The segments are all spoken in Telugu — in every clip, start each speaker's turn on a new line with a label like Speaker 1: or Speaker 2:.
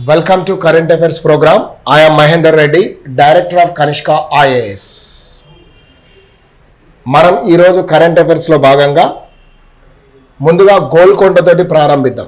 Speaker 1: welcome to current affairs programme I'm Mahender Reddy director of Kanishka IAS మనం ఈరోజు కరెంట్ అఫైర్స్లో భాగంగా ముందుగా గోల్కొండతోటి ప్రారంభిద్దాం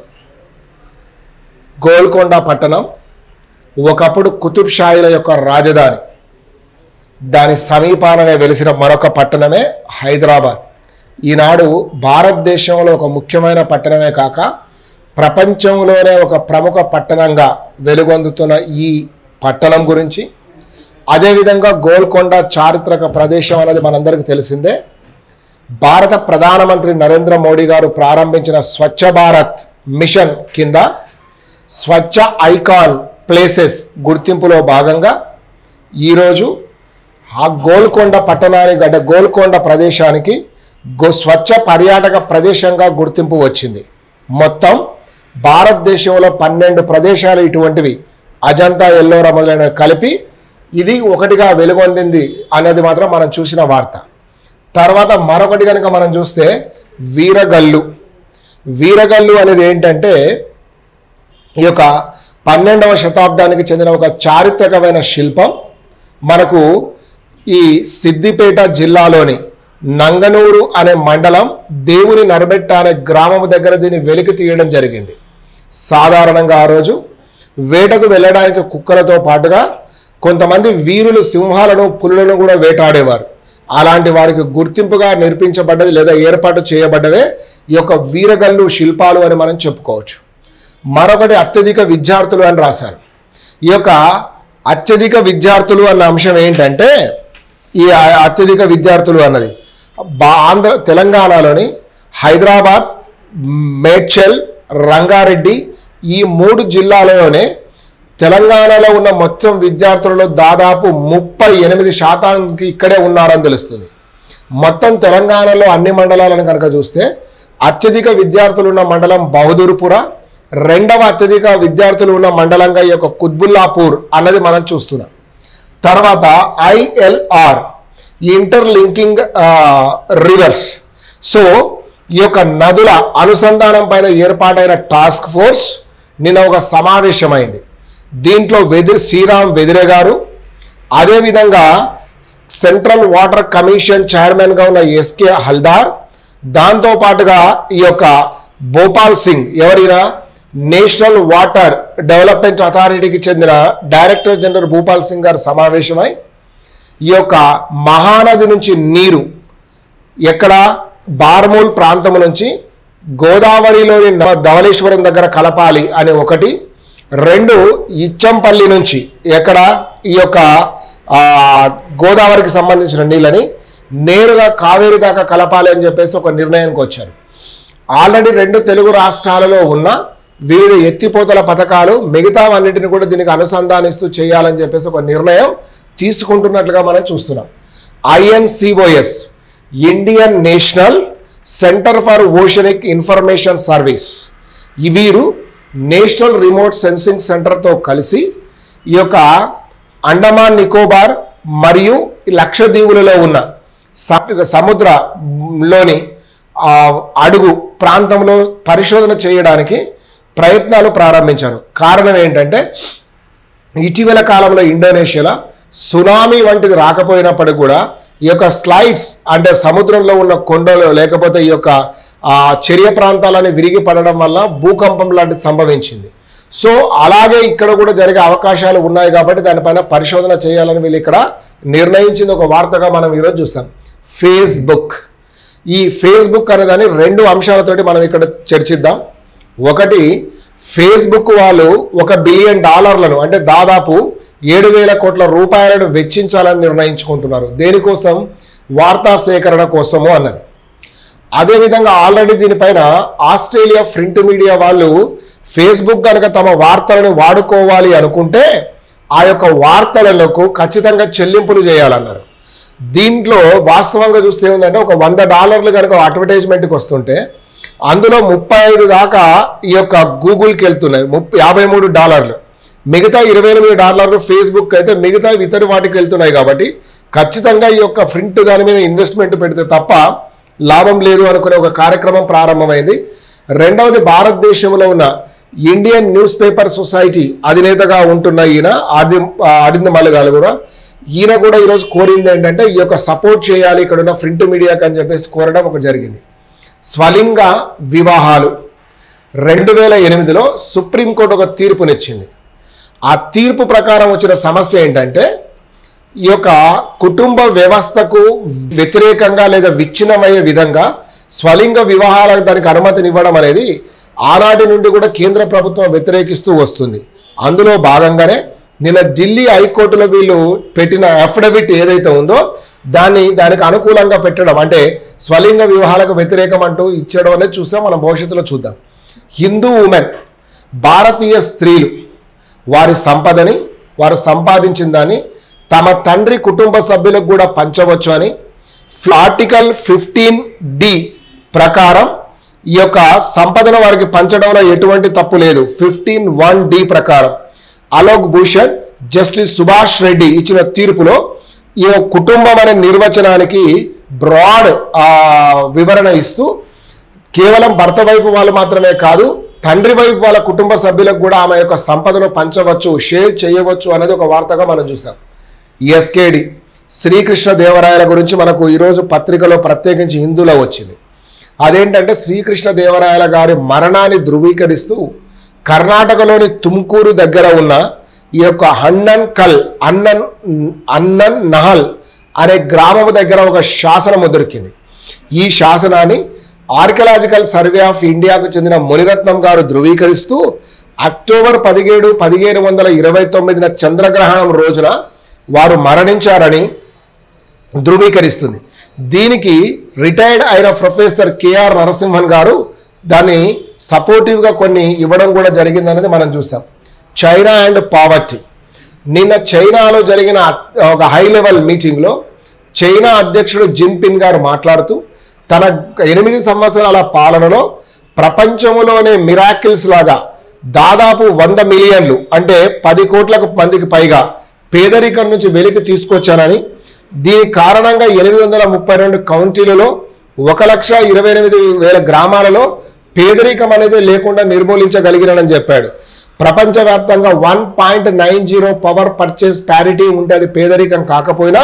Speaker 1: గోల్కొండ పట్టణం ఒకప్పుడు కుతుబ్ షాయిల యొక్క రాజధాని దాని సమీపాననే వెలిసిన మరొక పట్టణమే హైదరాబాద్ ఈనాడు భారతదేశంలో ఒక ముఖ్యమైన పట్టణమే కాక ప్రపంచంలోనే ఒక ప్రముఖ పట్టణంగా వెలుగొందుతున్న ఈ పట్టణం గురించి అదేవిధంగా గోల్కొండ చారిత్రక ప్రదేశం అనేది మనందరికీ తెలిసిందే భారత ప్రధానమంత్రి నరేంద్ర మోడీ గారు ప్రారంభించిన స్వచ్ఛ భారత్ మిషన్ కింద స్వచ్ఛ ఐకాన్ ప్లేసెస్ గుర్తింపులో భాగంగా ఈరోజు ఆ గోల్కొండ పట్టణానికి అంటే గోల్కొండ ప్రదేశానికి గో స్వచ్ఛ పర్యాటక ప్రదేశంగా గుర్తింపు వచ్చింది మొత్తం భారతదేశంలో పన్నెండు ప్రదేశాలు ఇటువంటివి అజంతా ఎల్లోరా మొదలైనవి కలిపి ఇది ఒకటిగా వెలుగొందింది అనేది మాత్రం మనం చూసిన వార్త తర్వాత మరొకటి కనుక మనం చూస్తే వీరగల్లు వీరగల్లు అనేది ఏంటంటే ఈ యొక్క పన్నెండవ శతాబ్దానికి చెందిన ఒక చారిత్రకమైన శిల్పం మనకు ఈ సిద్దిపేట జిల్లాలోని నంగనూరు అనే మండలం దేవుని నరబెట్ట అనే గ్రామం దగ్గర దీన్ని వెలికి తీయడం జరిగింది సాధారణంగా ఆ రోజు వేటకు వెళ్ళడానికి కుక్కలతో పాటుగా కొంతమంది వీరులు సింహాలను పులులను కూడా వేటాడేవారు అలాంటి వారికి గుర్తింపుగా నిర్మించబడ్డది లేదా ఏర్పాటు చేయబడ్డవే ఈ యొక్క వీరగల్లు శిల్పాలు అని మనం చెప్పుకోవచ్చు మరొకటి అత్యధిక విద్యార్థులు అని రాశారు ఈ యొక్క అత్యధిక విద్యార్థులు అన్న అంశం ఏంటంటే ఈ అ- అత్యధిక విద్యార్థులు అన్నది బా ఆంధ్ర తెలంగాణలోని హైదరాబాద్ మేడ్చల్ రంగారెడ్డి ఈ మూడు జిల్లాలలోనే తెలంగాణలో ఉన్న మొత్తం విద్యార్థులలో దాదాపు ముప్పై ఎనిమిది శాతానికి ఇక్కడే ఉన్నారని తెలుస్తుంది మొత్తం తెలంగాణలో అన్ని మండలాలను కనుక చూస్తే అత్యధిక విద్యార్థులు ఉన్న మండలం బహదూర్పుర రెండవ అత్యధిక విద్యార్థులు ఉన్న మండలంగా ఈ యొక్క కుత్బుల్లాపూర్ అన్నది మనం చూస్తున్నాం తర్వాత ఐఎల్ఆర్ ఇంటర్లింకింగ్ రివర్స్ సో ఈ యొక్క నదుల అనుసంధానం పైన ఏర్పాటైన టాస్క్ ఫోర్స్ నిన్న ఒక సమావేశమైంది దీంట్లో వెదిరి శ్రీరామ్ వెదిరే గారు అదేవిధంగా సెంట్రల్ వాటర్ కమిషన్ చైర్మన్గా ఉన్న ఎస్కే హల్దార్ దాంతో పాటుగా ఈ యొక్క భోపాల్ సింగ్ ఎవరైనా నేషనల్ వాటర్ డెవలప్మెంట్ అథారిటీకి చెందిన డైరెక్టర్ జనరల్ భూపాల్ సింగ్ గారు సమావేశమై ఈ యొక్క మహానది నుంచి నీరు ఎక్కడ బార్మూల్ ప్రాంతం నుంచి గోదావరిలోని న- ధవళేశ్వరం దగ్గర కలపాలి అని ఒకటి రెండు ఇచ్చంపల్లి నుంచి ఎక్కడ ఈ యొక్క ఆ, గోదావరికి సంబంధించిన నీళ్ళని నేరుగా కావేరి దాకా కలపాలి అని చెప్పేసి ఒక నిర్ణయానికి వచ్చారు ఆల్రెడీ రెండు తెలుగు రాష్ట్రాలలో ఉన్న వివిధ ఎత్తిపోతల పథకాలు మిగతావన్నిటిని కూడా దీనికి అనుసంధానిస్తూ చేయాలని చెప్పేసి ఒక నిర్ణయం తీసుకుంటున్నట్లుగా మనం చూస్తున్నాం INCOIS Indian National Centre for Oceanic Information Service ఈ వీరు నేషనల్ రిమోట్ సెన్సింగ్ సెంటర్తో కలిసి ఈ యొక్క అండమాన్ నికోబార్ మరియు లక్షద్వీపులలో ఉన్న స- సముద్రంలోని ఆ, అడుగు ప్రాంతంలో పరిశోధన చేయడానికి ప్రయత్నాలు ప్రారంభించారు కారణం ఏంటంటే ఇటీవల కాలంలో ఇండోనేషియాలో సునామీ వంటిది రాకపోయినప్పటికీ కూడా ఈ యొక్క స్లైడ్స్ అంటే సముద్రంలో ఉన్న కొండలు లేకపోతే ఈ యొక్క ఆ చర్య ప్రాంతాలని విరిగి పడడం వల్ల భూకంపం లాంటిది సంభవించింది సో అలాగే ఇక్కడ కూడా జరిగే అవకాశాలు ఉన్నాయి కాబట్టి దానిపైన పరిశోధన చేయాలని వీళ్ళు ఇక్కడ నిర్ణయించింది ఒక వార్తగా మనం ఈరోజు చూసాం ఫేస్బుక్ ఈ ఫేస్బుక్ అనేదాన్ని రెండు అంశాలతోటి మనం ఇక్కడ చర్చిద్దాం ఒకటి ఫేస్బుక్ వాళ్ళు ఒక బిలియన్ డాలర్లను అంటే దాదాపు ఏడు వేల కోట్ల రూపాయలను వెచ్చించాలని నిర్ణయించుకుంటున్నారు దేనికోసం వార్తా సేకరణ కోసము అన్నది అదేవిధంగా ఆల్రెడీ దీనిపైన ఆస్ట్రేలియా ప్రింట్ మీడియా వాళ్ళు ఫేస్బుక్ కనుక తమ వార్తలను వాడుకోవాలి అనుకుంటే ఆ యొక్క వార్తలకు ఖచ్చితంగా చెల్లింపులు చేయాలన్నారు దీంట్లో వాస్తవంగా చూస్తే ఏముందంటే ఒక వంద డాలర్లు కనుక అడ్వర్టైజ్మెంట్కి వస్తుంటే అందులో ముప్పై ఐదు దాకా ఈ యొక్క గూగుల్కి వెళ్తున్నాయి ముప్పై యాభై మూడు డాలర్లు మిగతా ఇరవై ఎనిమిది డాలర్లు ఫేస్బుక్ అయితే మిగతా ఇతర వాటికి వెళ్తున్నాయి కాబట్టి ఖచ్చితంగా ఈ యొక్క ప్రింట్ దాని మీద ఇన్వెస్ట్మెంట్ పెడితే తప్ప లాభం లేదు అనుకునే ఒక కార్యక్రమం ప్రారంభమైంది రెండవది భారతదేశంలో ఉన్న ఇండియన్ న్యూస్ పేపర్ సొసైటీ అధినేతగా ఉంటున్న ఈయన ఆది ఆడింది మల్లిగాలు కూడా ఈయన కూడా ఈరోజు కోరింది ఏంటంటే ఈ యొక్క సపోర్ట్ చేయాలి ఇక్కడ ఉన్న ప్రింట్ మీడియాకి అని చెప్పేసి కోరడం ఒక జరిగింది స్వలింగ వివాహాలు రెండు వేల ఎనిమిదిలో సుప్రీంకోర్టు ఒక తీర్పునిచ్చింది ఆ తీర్పు ప్రకారం వచ్చిన సమస్య ఏంటంటే ఈ యొక్క కుటుంబ వ్యవస్థకు వ్యతిరేకంగా లేదా విచ్ఛిన్నమయ్యే విధంగా స్వలింగ వివాహాలకు దానికి అనుమతినివ్వడం అనేది ఆనాటి నుండి కూడా కేంద్ర ప్రభుత్వం వ్యతిరేకిస్తూ వస్తుంది అందులో భాగంగానే నిన్న ఢిల్లీ హైకోర్టులో వీళ్ళు పెట్టిన అఫిడవిట్ ఏదైతే ఉందో దాన్ని దానికి అనుకూలంగా పెట్టడం అంటే స్వలింగ వివాహాలకు వ్యతిరేకం అంటూ ఇచ్చడం అనేది చూస్తాం మనం భవిష్యత్తులో చూద్దాం హిందూ ఉమెన్ భారతీయ స్త్రీలు వారి సంపదని వారు సంపాదించిన దాన్ని తమ తండ్రి కుటుంబ సభ్యులకు కూడా పంచవచ్చు అని ఆర్టికల్ ఫిఫ్టీన్ డి ప్రకారం ఈ యొక్క సంపదను వారికి పంచడంలో ఎటువంటి తప్పు లేదు ఫిఫ్టీన్ వన్ డి ప్రకారం అలోక్ భూషణ్ జస్టిస్ సుభాష్ రెడ్డి ఇచ్చిన తీర్పులో ఈ యొక్క కుటుంబం అనే నిర్వచనానికి బ్రాడ్ వివరణ ఇస్తూ కేవలం భర్త వైపు వాళ్ళు మాత్రమే కాదు తండ్రి వైపు వాళ్ళ కుటుంబ సభ్యులకు కూడా ఆమె యొక్క సంపదను పంచవచ్చు షేర్ చేయవచ్చు అనేది ఒక వార్తగా మనం చూసాం ఎస్కేడి శ్రీకృష్ణ దేవరాయల గురించి మనకు ఈరోజు పత్రికలో ప్రత్యేకించి హిందూలో వచ్చింది అదేంటంటే శ్రీకృష్ణ దేవరాయల గారి మరణాన్ని ధృవీకరిస్తూ కర్ణాటకలోని తుమ్కూరు దగ్గర ఉన్న ఈ యొక్క హన్నన్ కల్ అన్నన్ అన్నన్ నహల్ అనే గ్రామం దగ్గర ఒక శాసనము దొరికింది ఈ శాసనాన్ని ఆర్కియలాజికల్ సర్వే ఆఫ్ ఇండియాకు చెందిన మునిరత్నం గారు ధృవీకరిస్తూ అక్టోబర్ పదిహేడు పదిహేను వందల ఇరవై తొమ్మిదిన చంద్రగ్రహణం రోజున వారు మరణించారని ధృవీకరిస్తుంది దీనికి రిటైర్డ్ అయిన ప్రొఫెసర్ కేఆర్ నరసింహన్ గారు దాన్ని సపోర్టివ్గా కొన్ని ఇవ్వడం కూడా జరిగిందనేది మనం చూసాం చైనా అండ్ పావర్టీ నిన్న చైనాలో జరిగిన ఒక హై లెవెల్ మీటింగ్లో చైనా అధ్యక్షుడు జిన్పిన్ గారు మాట్లాడుతూ తన ఎనిమిది సంవత్సరాల పాలనలో ప్రపంచంలోనే మిరాకిల్స్ లాగా దాదాపు వంద మిలియన్లు అంటే పది కోట్లకు మందికి పైగా పేదరికం నుంచి వెలికి తీసుకొచ్చానని దీని కారణంగా ఎనిమిది వందల ముప్పై రెండు కౌంటీలలో ఒక లక్ష ఇరవై ఎనిమిది వేల గ్రామాలలో పేదరికం అనేది లేకుండా నిర్మూలించగలిగినని చెప్పాడు ప్రపంచవ్యాప్తంగా one point nine zero power purchase parity ఉంటే అది పేదరికం కాకపోయినా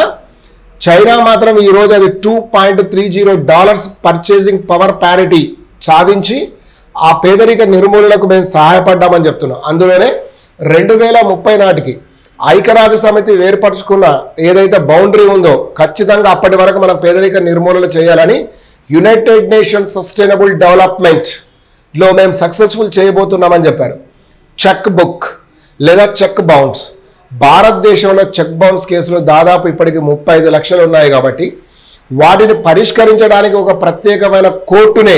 Speaker 1: చైనా మాత్రం ఈరోజు అది two point three zero dollars purchasing power parity సాధించి ఆ పేదరిక నిర్మూలనకు మేము సహాయపడ్డామని చెప్తున్నాం అందులోనే రెండు వేల ముప్పై నాటికి ఐక్యరాజ్య సమితి ఏర్పరచుకున్న ఏదైతే బౌండరీ ఉందో ఖచ్చితంగా అప్పటి వరకు మనం పేదరిక నిర్మూలన చేయాలని యునైటెడ్ నేషన్స్ సస్టైనబుల్ డెవలప్మెంట్లో మేము సక్సెస్ఫుల్ చేయబోతున్నామని చెప్పారు చెక్ బుక్ లేదా చెక్ బౌన్స్ భారతదేశంలో చెక్ బౌన్స్ కేసులు దాదాపు ఇప్పటికి ముప్పై ఐదు లక్షలు ఉన్నాయి కాబట్టి వాటిని పరిష్కరించడానికి ఒక ప్రత్యేకమైన కోర్టునే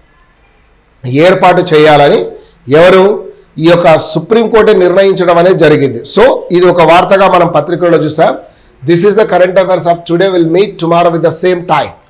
Speaker 1: ఏర్పాటు చేయాలని ఎవరు ఈ యొక్క సుప్రీంకోర్టు నిర్ణయించడం అనేది జరిగింది సో ఇది ఒక వార్తగా మనం పత్రికల్లో చూసాం this is the current affairs of today will meet tomorrow with the same time